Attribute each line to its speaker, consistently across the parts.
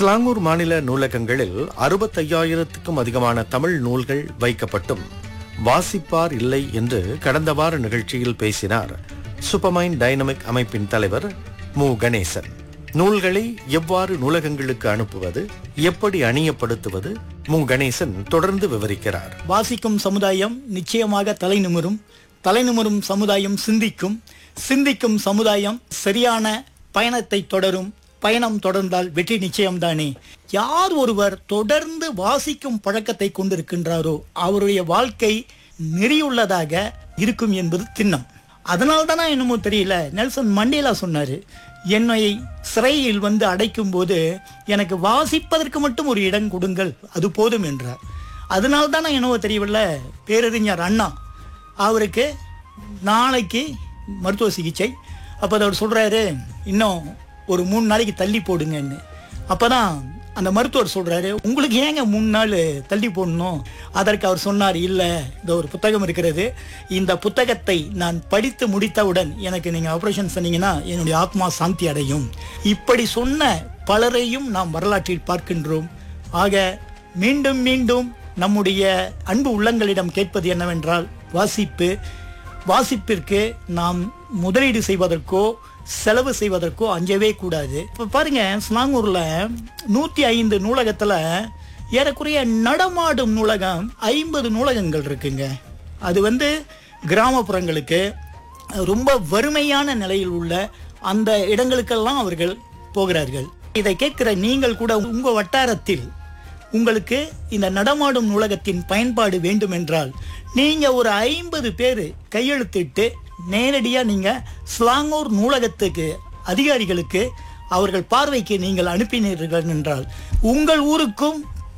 Speaker 1: ஸ்லாங்கூர் மாநில நூலகங்களில் அறுபத்தையாயிரத்துக்கும் அதிகமான தமிழ் நூல்கள் வைக்கப்பட்டும் வாசிப்பார் இல்லை என்று கடந்த வார நிகழ்ச்சியில் பேசினார் சூப்பர்மைன் டைனமிக் அமைப்பின் தலைவர் மு கணேசன் நூல்களை எவ்வாறு நூலகங்களுக்கு அனுப்புவது எப்படி அணியப்படுத்துவது மு கணேசன் தொடர்ந்து விவரிக்கிறார்
Speaker 2: வாசிக்கும் சமுதாயம் நிச்சயமாக தலை நிமிரும் தலை நிமிரும் சமுதாயம் சிந்திக்கும் சிந்திக்கும் சமுதாயம் சரியான பயணத்தை தொடரும் பயணம் தொடர்ந்தால் வெற்றி நிச்சயம்தானே யார் ஒருவர் தொடர்ந்து வாசிக்கும் பழக்கத்தை கொண்டிருக்கின்றாரோ அவருடைய வாழ்க்கை நெறியுள்ளதாக இருக்கும் என்பது திண்ணம் அதனால தானே என்னமோ தெரியல நெல்சன் மண்டேலா சொன்னாரு என்னை சிறையில் வந்து அடைக்கும் போது எனக்கு வாசிப்பதற்கு மட்டும் ஒரு இடம் கொடுங்கள் அது போதும் என்றார் அதனால தானே என்னவோ தெரியவில்ல பேரறிஞர் அண்ணா அவருக்கு நாளைக்கு மருத்துவ சிகிச்சை அப்போ அவர் சொல்கிறாரு இன்னும் ஒரு மூணு நாளைக்கு தள்ளி போடுங்கன்னு அப்போ தான் அந்த மருத்துவர் சொல்கிறாரு உங்களுக்கு ஏங்க மூணு நாள் தள்ளி போடணும் அதற்கு அவர் சொன்னார் இல்லை இந்த ஒரு புத்தகம் இருக்கிறது இந்த புத்தகத்தை நான் படித்து முடித்தவுடன் எனக்கு நீங்கள் ஆப்ரேஷன் சொன்னீங்கன்னா என்னுடைய ஆத்மா சாந்தி அடையும் இப்படி சொன்ன பலரையும் நாம் வரலாற்றில் பார்க்கின்றோம் ஆக மீண்டும் மீண்டும் நம்முடைய அன்பு உள்ளங்களிடம் கேட்பது என்னவென்றால் வாசிப்பு வாசிப்பிற்கு நாம் முதலீடு செய்வதற்கோ செலவு செய்வதற்கோ அஞ்சவே கூடாது இப்போ பாருங்க ஸ்லாங்கூர்ல நூத்தி ஐந்து நூலகத்துல ஏறக்குறைய நடமாடும் நூலகம் ஐம்பது நூலகங்கள் இருக்குங்க அது வந்து கிராமப்புறங்களுக்கு ரொம்ப வறுமையான நிலையில் உள்ள அந்த இடங்களுக்கெல்லாம் அவர்கள் போகிறார்கள் இதை கேட்கிற நீங்கள் கூட உங்க வட்டாரத்தில் உங்களுக்கு இந்த நடமாடும் நூலகத்தின் பயன்பாடு வேண்டுமென்றால் நீங்க ஒரு ஐம்பது பேர் கையெழுத்திட்டு நேரடியா நீங்க ஸ்லாங்கூர் நூலகத்துக்கு அதிகாரிகளுக்கு அவர்கள் பார்வைக்கு நீங்கள் அனுப்பினீர்கள் என்றால் உங்கள் ஊருக்கும்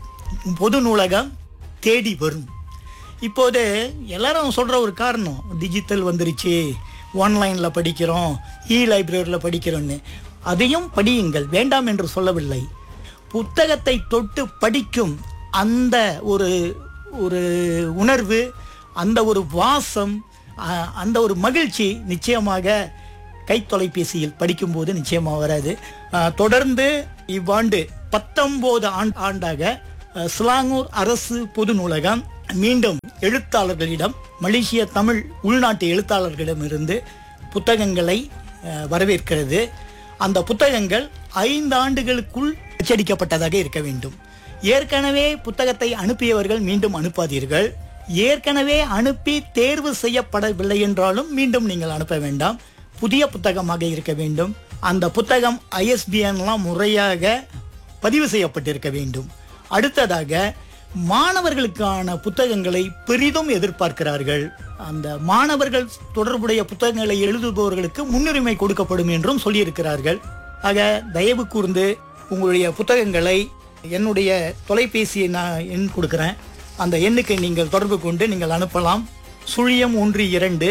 Speaker 2: பொது நூலகம் தேடி வரும் இப்போது எல்லாரும் சொல்ற ஒரு காரணம் டிஜிட்டல் வந்துருச்சு ஆன்லைன்ல படிக்கிறோம் இ லைப்ரரியில் படிக்கிறோன்னு அதையும் படியுங்கள் வேண்டாம் என்று சொல்லவில்லை புத்தகத்தை தொட்டு படிக்கும் அந்த ஒரு ஒரு உணர்வு அந்த ஒரு வாசம் அ- அந்த ஒரு மகிழ்ச்சி நிச்சயமாக கை தொலைபேசியில் படிக்கும்போது நிச்சயமாக வராது அ, தொடர்ந்து இவ்வாண்டு பத்தொன்பது ஆண்டு ஆண்டாக அ, சிலாங்கூர் அரசு பொது நூலகம் மீண்டும் எழுத்தாளர்களிடம் மலேசிய தமிழ் உள்நாட்டு எழுத்தாளர்களிடமிருந்து புத்தகங்களை அ, வரவேற்கிறது அந்த புத்தகங்கள் ஐந்து ஆண்டுகளுக்குள் அச்சடிக்கப்பட்டதாக இருக்க வேண்டும் ஏற்கனவே புத்தகத்தை அனுப்பியவர்கள் மீண்டும் அனுப்பாதீர்கள் ஏற்கனவே அனுப்பி தேர்வு செய்யப்படவில்லை என்றாலும் மீண்டும் நீங்கள் அனுப்ப வேண்டாம் புதிய புத்தகமாக இருக்க வேண்டும் அந்த புத்தகம் ஐஎஸ்பிஎன்லாம் முறையாக பதிவு செய்யப்பட்டிருக்க வேண்டும் அடுத்ததாக மாணவர்களுக்கான புத்தகங்களை பெரிதும் எதிர்பார்க்கிறார்கள் அந்த மாணவர்கள் தொடர்புடைய புத்தகங்களை எழுதுபவர்களுக்கு முன்னுரிமை கொடுக்கப்படும் என்றும் சொல்லியிருக்கிறார்கள் ஆக தயவு கூர்ந்து உங்களுடைய புத்தகங்களை என்னுடைய தொலைபேசியை நான் எண் கொடுக்குறேன் அந்த எண்ணுக்கு நீங்கள் தொடர்பு கொண்டு நீங்கள் அனுப்பலாம் சுழியம் ஒன்று இரண்டு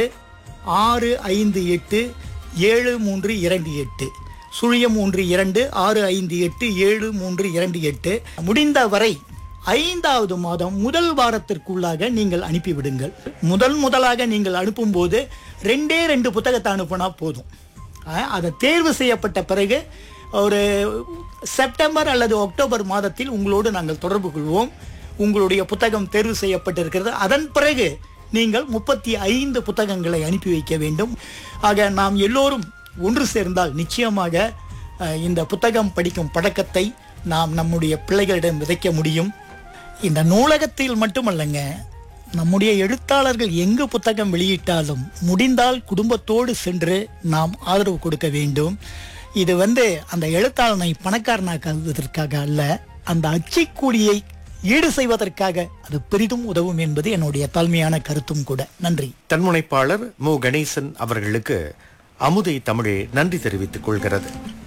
Speaker 2: ஆறு ஐந்து எட்டு ஏழு மூன்று இரண்டு எட்டு சுழியம் ஒன்று இரண்டு ஆறு ஐந்து எட்டு ஏழு மூன்று இரண்டு எட்டு முடிந்த வரை ஐந்தாவது மாதம் முதல் வாரத்திற்குள்ளாக நீங்கள் அனுப்பிவிடுங்கள் முதல் முதலாக நீங்கள் அனுப்பும்போது ரெண்டே ரெண்டு புத்தகத்தை அனுப்புனா போதும் அஹ், அதை தேர்வு செய்யப்பட்ட பிறகு ஒரு செப்டம்பர் அல்லது அக்டோபர் மாதத்தில் உங்களோடு நாங்கள் தொடர்பு கொள்வோம் உங்களுடைய புத்தகம் தேர்வு செய்யப்பட்டிருக்கிறது அதன் பிறகு நீங்கள் முப்பத்தி ஐந்து புத்தகங்களை அனுப்பி வைக்க வேண்டும் ஆக நாம் எல்லோரும் ஒன்று சேர்ந்தால் நிச்சயமாக அஹ், இந்த புத்தகம் படிக்கும் பழக்கத்தை நாம் நம்முடைய பிள்ளைகளிடம் விதைக்க முடியும் இந்த நூலகத்தில் மட்டுமல்லங்க நம்முடைய எழுத்தாளர்கள் எங்கு புத்தகம் வெளியிட்டாலும் முடிந்தால் குடும்பத்தோடு சென்று நாம் ஆதரவு கொடுக்க வேண்டும் இது வந்து அந்த எழுத்தாளனை பணக்காரனாக்குவதற்காக அல்ல அந்த அச்சுக்கூலியை ஈடு செய்வதற்காக அது பெரிதும் உதவும் என்பது என்னுடைய தாழ்மையான கருத்தும் கூட நன்றி
Speaker 1: தன்முனைப்பாளர் மு கணேசன் அவர்களுக்கு அமுதை தமிழே நன்றி தெரிவித்துக் கொள்கிறது